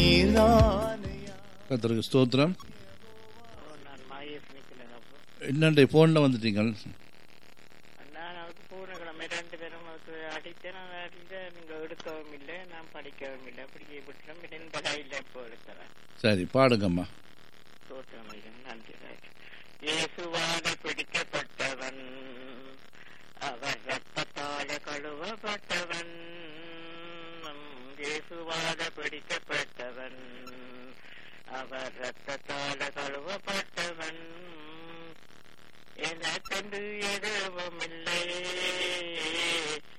கத்தருக்கு ஸ்தோத்திரம் நான் மாயேஸ் நிக்கிறேன் அப்போ என்னண்டே ஃபோனில் வந்துட்டீங்க நான் அவருக்கு போன கிழமை ரெண்டு பேரும் அவருக்கு அடித்தேன் நான் அடித்தேன் நீங்க எடுக்கவும் இல்லை நான் படிக்கவும் இல்லை அப்படி விட்டுறோம் இந்த கையில் இப்போ எடுக்கிறேன் சரி பாடுங்கம்மா ஸ்தோத்திரம் ஐயா, நன்றி ராஜ். இயேசுவால பிடிக்கப்பட்டவன் அவர் ரத்தத்தால கழுவப்பட்டவன் இயேசுவால பிடிக்கப்பட்டவன் அவர் ரத்தத்தால கழுவப்பட்டவன் எனக்கென்று எதுவும் இல்லை